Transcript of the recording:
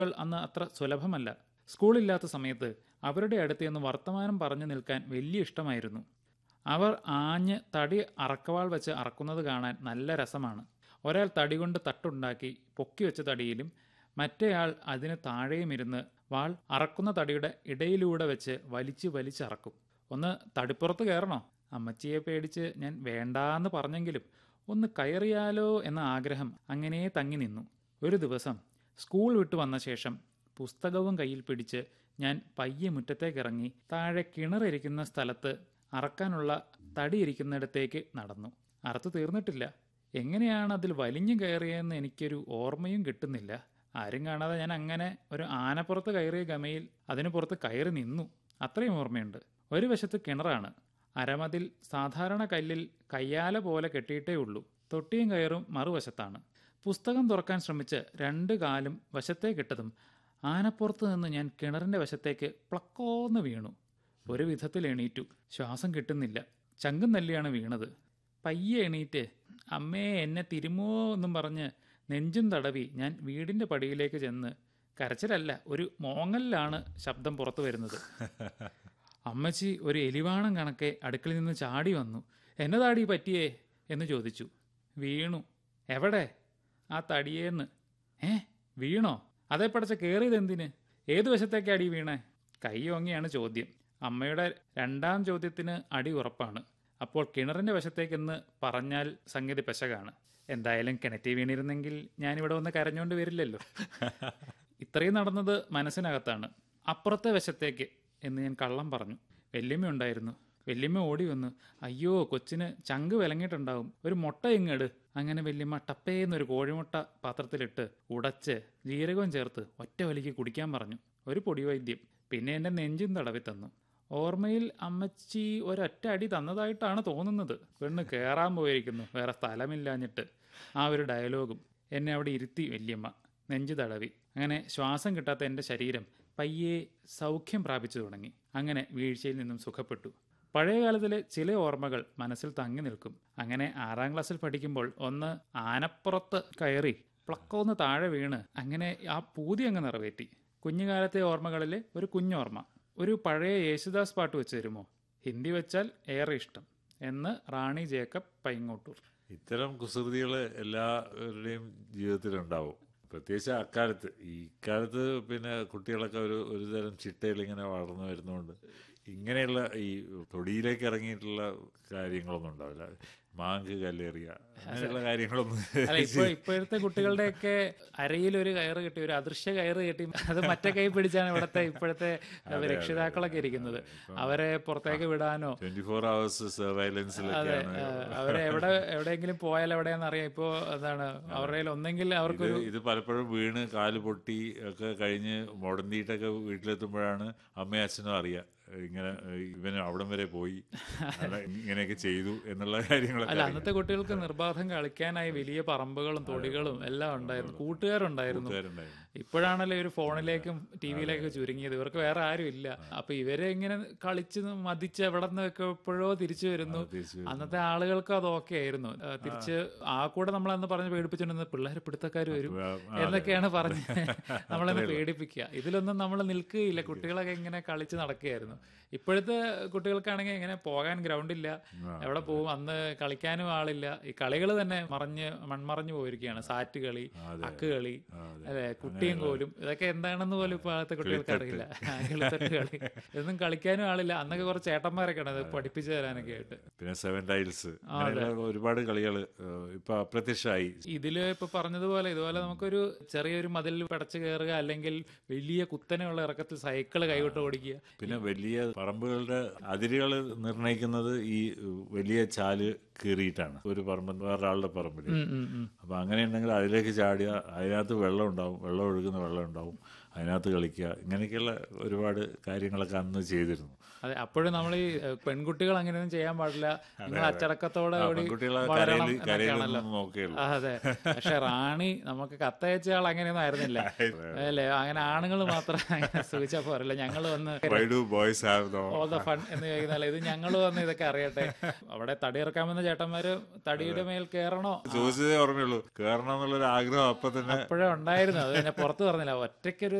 അന്ന് അത്ര സുലഭമല്ല സ്കൂളില്ലാത്ത സമയത്ത് അവരുടെ അടുത്ത് നിന്ന് വർത്തമാനം പറഞ്ഞു നിൽക്കാൻ വലിയ ഇഷ്ടമായിരുന്നു അവർ ആഞ്ഞ് തടി അറക്കവാൾ വെച്ച് അറക്കുന്നത് കാണാൻ നല്ല രസമാണ് ഒരാൾ തടി കൊണ്ട് തട്ടുണ്ടാക്കി പൊക്കി വെച്ച തടിയിലും മറ്റേയാൾ അതിന് താഴെയും ഇരുന്ന് വാൾ അറക്കുന്ന തടിയുടെ ഇടയിലൂടെ വെച്ച് വലിച്ചു വലിച്ചറക്കും ഒന്ന് തടിപ്പുറത്ത് കയറണോ അമ്മച്ചിയെ പേടിച്ച് ഞാൻ വേണ്ടാന്ന് പറഞ്ഞെങ്കിലും ഒന്ന് കയറിയാലോ എന്ന ആഗ്രഹം അങ്ങനെ തങ്ങി നിന്നു ഒരു ദിവസം സ്കൂൾ വിട്ടു വന്ന ശേഷം പുസ്തകവും കയ്യിൽ പിടിച്ച് ഞാൻ പയ്യെ മുറ്റത്തേക്കിറങ്ങി താഴെ കിണറിരിക്കുന്ന സ്ഥലത്ത് അറക്കാനുള്ള തടിയിരിക്കുന്നിടത്തേക്ക് നടന്നു അറുത്ത് തീർന്നിട്ടില്ല എങ്ങനെയാണ് അതിൽ വലിഞ്ഞു കയറിയെന്ന് എനിക്കൊരു ഓർമ്മയും കിട്ടുന്നില്ല ആരും കാണാതെ ഞാൻ അങ്ങനെ ഒരു ആനപ്പുറത്ത് കയറിയ ഗമയിൽ അതിനു പുറത്ത് കയറി നിന്നു അത്രയും ഓർമ്മയുണ്ട് ഒരു വശത്ത് കിണറാണ് അരമതിൽ സാധാരണ കല്ലിൽ കയ്യാല പോലെ കെട്ടിയിട്ടേ ഉള്ളൂ തൊട്ടിയും കയറും മറുവശത്താണ് പുസ്തകം തുറക്കാൻ ശ്രമിച്ച് രണ്ട് കാലും വശത്തേക്കിട്ടതും ആനപ്പുറത്ത് നിന്ന് ഞാൻ കിണറിന്റെ വശത്തേക്ക് പ്ലക്കോന്ന് വീണു ഒരു വിധത്തിൽ എണീറ്റു ശ്വാസം കിട്ടുന്നില്ല ചങ്കും തല്ലിയാണ് വീണത് പയ്യെ എണീറ്റ് അമ്മേ എന്നെ തിരുമോ എന്നും പറഞ്ഞ് നെഞ്ചും തടവി ഞാൻ വീടിന്റെ പടിയിലേക്ക് ചെന്ന് കരച്ചിലല്ല ഒരു മോങ്ങലിലാണ് ശബ്ദം പുറത്തു വരുന്നത് അമ്മച്ചി ഒരു എലിവാണം കണക്കെ അടുക്കളയിൽ നിന്ന് ചാടി വന്നു എന്നതാടി പറ്റിയേ എന്ന് ചോദിച്ചു വീണു എവിടെ ആ തടിയേന്ന് ഏ വീണോ അതേ പടച്ച കയറിയത് എന്തിന് ഏതു വശത്തേക്കാടി വീണേ കൈ ഓങ്ങിയാണ് ചോദ്യം അമ്മയുടെ രണ്ടാം ചോദ്യത്തിന് അടി ഉറപ്പാണ് അപ്പോൾ കിണറിന്റെ വശത്തേക്കെന്ന് പറഞ്ഞാൽ സംഗതി പെശകാണ് എന്തായാലും കിണറ്റി വീണിരുന്നെങ്കിൽ ഞാനിവിടെ വന്ന് കരഞ്ഞുകൊണ്ട് വരില്ലല്ലോ ഇത്രയും നടന്നത് മനസ്സിനകത്താണ് അപ്പുറത്തെ വശത്തേക്ക് എന്ന് ഞാൻ കള്ളം പറഞ്ഞു വല്യമ്മ ഉണ്ടായിരുന്നു വല്യമ്മ ഓടി വന്നു അയ്യോ കൊച്ചിന് ചങ്ക് വിലങ്ങിയിട്ടുണ്ടാവും ഒരു മുട്ട ഇങ്ങട് അങ്ങനെ വല്യമ്മ ടപ്പേന്നൊരു കോഴിമുട്ട പാത്രത്തിലിട്ട് ഉടച്ച് ജീരകവും ചേർത്ത് ഒറ്റ വലിക്ക് കുടിക്കാൻ പറഞ്ഞു ഒരു പൊടിവൈദ്യം പിന്നെ എൻ്റെ നെഞ്ചും തടവി തന്നു ഓർമ്മയിൽ അമ്മച്ചി ഒരൊറ്റ അടി തന്നതായിട്ടാണ് തോന്നുന്നത് പെണ്ണ് കയറാൻ പോയിരിക്കുന്നു വേറെ സ്ഥലമില്ലാഞ്ഞിട്ട് ആ ഒരു ഡയലോഗും എന്നെ അവിടെ ഇരുത്തി വല്യമ്മ നെഞ്ചു തടവി അങ്ങനെ ശ്വാസം കിട്ടാത്ത എൻ്റെ ശരീരം പയ്യെ സൗഖ്യം പ്രാപിച്ചു തുടങ്ങി അങ്ങനെ വീഴ്ചയിൽ നിന്നും സുഖപ്പെട്ടു പഴയ കാലത്തിലെ ചില ഓർമ്മകൾ മനസ്സിൽ തങ്ങി നിൽക്കും അങ്ങനെ ആറാം ക്ലാസ്സിൽ പഠിക്കുമ്പോൾ ഒന്ന് ആനപ്പുറത്ത് കയറി പ്ലക്കോന്ന് താഴെ വീണ് അങ്ങനെ ആ പൂതി അങ്ങ് നിറവേറ്റി കുഞ്ഞുകാലത്തെ ഓർമ്മകളിലെ ഒരു കുഞ്ഞോർമ്മ ഒരു പഴയ യേശുദാസ് പാട്ട് വെച്ച് തരുമോ ഹിന്ദി വെച്ചാൽ ഏറെ ഇഷ്ടം എന്ന് റാണി ജേക്കബ് പൈങ്ങോട്ടൂർ ഇത്തരം കുസൃതികൾ എല്ലാവരുടെയും ജീവിതത്തിലുണ്ടാവും പ്രത്യേകിച്ച് അക്കാലത്ത് ഈ കാലത്ത് പിന്നെ കുട്ടികളൊക്കെ ഒരു ഒരു തരം ചിട്ടയിൽ ഇങ്ങനെ വളർന്നു വരുന്നതുകൊണ്ട് ഇങ്ങനെയുള്ള ഈ തൊടിയിലേക്ക് ഇറങ്ങിയിട്ടുള്ള കാര്യങ്ങളൊന്നും ഉണ്ടാവില്ല മാങ്ക് കല്ലേറിയ അങ്ങനെയുള്ള കാര്യങ്ങളൊന്നും അല്ല ഇപ്പൊ ഇപ്പോഴത്തെ കുട്ടികളുടെയൊക്കെ അരയിൽ ഒരു കയറ് കെട്ടി ഒരു അദൃശ്യ കയറ് കെട്ടി അത് മറ്റേ കൈ പിടിച്ചാണ് ഇവിടുത്തെ ഇപ്പോഴത്തെ രക്ഷിതാക്കളൊക്കെ ഇരിക്കുന്നത് അവരെ പുറത്തേക്ക് വിടാനോ ട്വന്റി ഫോർ അവേഴ്സ് അതെ സർവൈലൻസിലൊക്കെയാണ് ആ, അവരെ എവിടെ എവിടെയെങ്കിലും പോയാൽ എവിടെയാന്ന് അറിയാം ഇപ്പോ എന്താണ് അവരുടെ കയ്യിൽ ഒന്നെങ്കിൽ ഇത് അവർക്കൊരു ഇത് പലപ്പോഴും വീണ് കാല് പൊട്ടി ഒക്കെ കഴിഞ്ഞ് മുടന്തിയിട്ടൊക്കെ വീട്ടിലെത്തുമ്പോഴാണ് അമ്മയും അച്ഛനും അറിയാം ഇങ്ങനെ ഇവന് അവിടം വരെ പോയി അല്ല, ഇങ്ങനെയൊക്കെ ചെയ്തു എന്നുള്ള കാര്യങ്ങളൊക്കെ അല്ല അറിയാം. അന്നത്തെ കുട്ടികൾക്ക് നിർബാധം കളിക്കാനായി വലിയ പറമ്പുകളും തൊടികളും എല്ലാം ഉണ്ടായിരുന്നു കൂട്ടുകാരുണ്ടായിരുന്നു കൂട്ടുകാരുണ്ടായിരുന്നു. ഇപ്പോഴാണല്ലോ ഒരു ഫോണിലേക്കും ടി വിയിലേക്കും ചുരുങ്ങിയത് ഇവർക്ക് വേറെ ആരും ഇല്ല അപ്പൊ ഇവരെ ഇങ്ങനെ കളിച്ച് മതിച്ച് എവിടെ നിന്നൊക്കെ എപ്പോഴോ തിരിച്ചു വരുന്നു തിരിച്ചു വരുന്നു. അന്നത്തെ ആളുകൾക്ക് അത് ഓക്കെ ആയിരുന്നു ആ, തിരിച്ച് ആ കൂടെ നമ്മൾ അന്ന് പറഞ്ഞ് പേടിപ്പിച്ചോണ്ടിരുന്ന പിള്ളേർ പിടുത്തക്കാർ വരും ആ, എന്നൊക്കെയാണ് പറഞ്ഞ് നമ്മളെന്ന് പേടിപ്പിക്കുക ഇതിലൊന്നും നമ്മൾ നിൽക്കുകയില്ല കുട്ടികളൊക്കെ ഇങ്ങനെ കളിച്ച് നടക്കുകയായിരുന്നു ഇപ്പോഴത്തെ കുട്ടികൾക്കാണെങ്കിൽ ഇങ്ങനെ പോകാൻ ഗ്രൗണ്ട് ഇല്ല എവിടെ പോകും അന്ന് കളിക്കാനും ആളില്ല ഈ കളികൾ തന്നെ മറഞ്ഞ് മൺമറഞ്ഞു പോയിരിക്കുകയാണ് സാറ്റ് കളി അക്ക് കളി അല്ലെ കുട്ടിയും കോലും ഇതൊക്കെ എന്താണെന്ന് പോലും ഇപ്പോഴത്തെ കുട്ടികൾക്ക് അറിയില്ല കിളിത്തട്ട് കളി ഇതൊന്നും കളിക്കാനും ആളില്ല അന്നൊക്കെ കുറച്ച് ചേട്ടന്മാരൊക്കെ ഉണ്ട് അത് പഠിപ്പിച്ചു തരാനൊക്കെ ആയിട്ട് പിന്നെ സെവൻ ടൈൽസ് അങ്ങനെയുള്ള ഒരുപാട് കളികൾ ഇപ്പൊ അപ്രത്യക്ഷമായി ഇതില് ഇപ്പൊ പറഞ്ഞതുപോലെ ഇതുപോലെ നമുക്കൊരു ചെറിയൊരു മതിൽ പടച്ചു കയറുക അല്ലെങ്കിൽ വലിയ കുത്തനെയുള്ള ഇറക്കത്തിൽ സൈക്കിള് കൈവിട്ട് ഓടിക്കുക പിന്നെ വലിയ പറമ്പുകളുടെ അതിരുകൾ നിർണ്ണയിക്കുന്നത് ഈ വലിയ ചാല് കീറിയിട്ടാണ് ഒരു പറമ്പ് വേറൊരാളുടെ പറമ്പിൽ ഉം, ഉം, ഉം. അപ്പൊ അങ്ങനെ ഉണ്ടെങ്കിൽ അതിലേക്ക് ചാടിയ അതിനകത്ത് വെള്ളം ഉണ്ടാവും വെള്ളം ഒഴുകുന്ന വെള്ളം ഉണ്ടാവും അതിനകത്ത് കളിക്കുക ഇങ്ങനെയൊക്കെയുള്ള ഒരുപാട് കാര്യങ്ങളൊക്കെ അന്ന് ചെയ്തിരുന്നു അതെ അപ്പോഴും നമ്മൾ ഈ ഏഹ്, പെൺകുട്ടികൾ അങ്ങനെയൊന്നും ചെയ്യാൻ പാടില്ല നിങ്ങൾ അച്ചടക്കത്തോടെ ആ, കൂടി പെൺകുട്ടികളെ വളരണം കരയിൽ കരയിൽ എന്നൊക്കെയാണല്ലോ നിന്ന് നോക്കുകയുള്ളൂ ആ, അതെ പക്ഷെ റാണി നമുക്ക് കത്തയച്ച ആൾ അങ്ങനെയൊന്നും ആയിരുന്നില്ല അല്ലേ അങ്ങനെ ആണുങ്ങൾ മാത്രം അങ്ങനെ സൂചിച്ചാൽ പോരല്ല ഞങ്ങൾ വന്ന് why do boys have though all the fun എന്ന് ചോദിക്കുന്നാല് ഇത് ഞങ്ങൾ വന്ന് ഇതൊക്കെ അറിയട്ടെ അവിടെ തടി ഇറക്കാമെന്ന ചേട്ടന്മാര് തടിയുടെ മേൽ കയറണോ ചോദിച്ചതേ ഓർമ്മയുള്ളൂ കയറണം എന്നുള്ളൊരു ആഗ്രഹം അപ്പൊ തന്നെ അപ്പോഴേ ഉണ്ടായിരുന്നു അത് പിന്നെ പുറത്ത് പറഞ്ഞില്ല ഒറ്റയ്ക്കൊരു